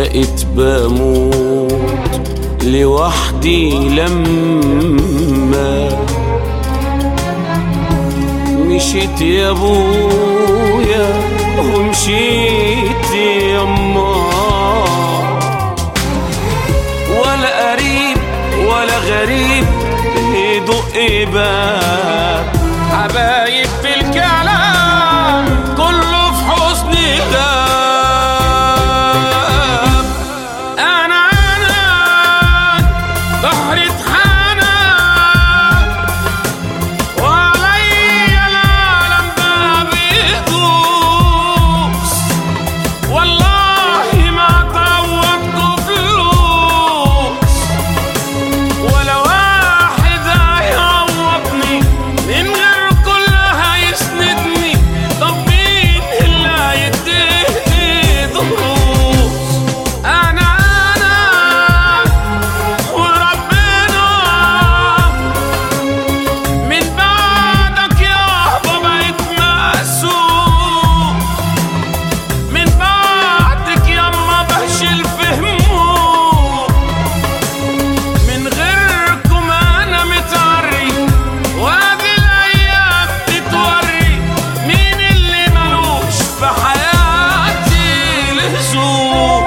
بقيت بموت لوحدي لما مشيت يا ابويا ومشيت يا اما ولا قريب ولا غريب يدق باب حبايب في الكلام كله في حسن غاب انا انا بحر حنان وعليا العالم ده بيدوس والله ما تعوضته فلوس ولا واحد هيعوضني من غير كل هيسندني طب مين اللي هيديني دروس انا انا وربنا من بعدك يابا بقيت مقسوم من بعدك ياما بهشل في هموم من غيركم انا متعري وادي الايام تتوري مين اللي ملوش في حياتي لزوم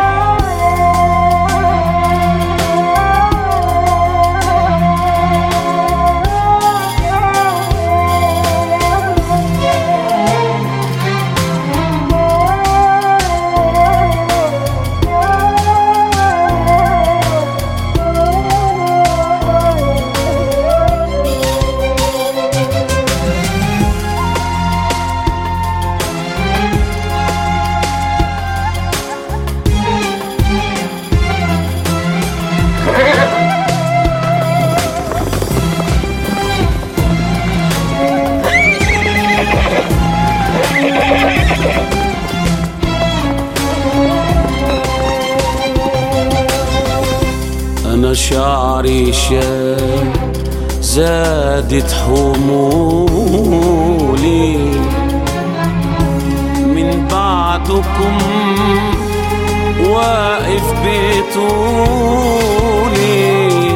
أنا شعري شاب زادت حمولي من بعدكم واقف بطولي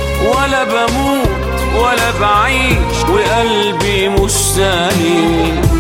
ولا بموت ولا بعيش وقلبي مش سليم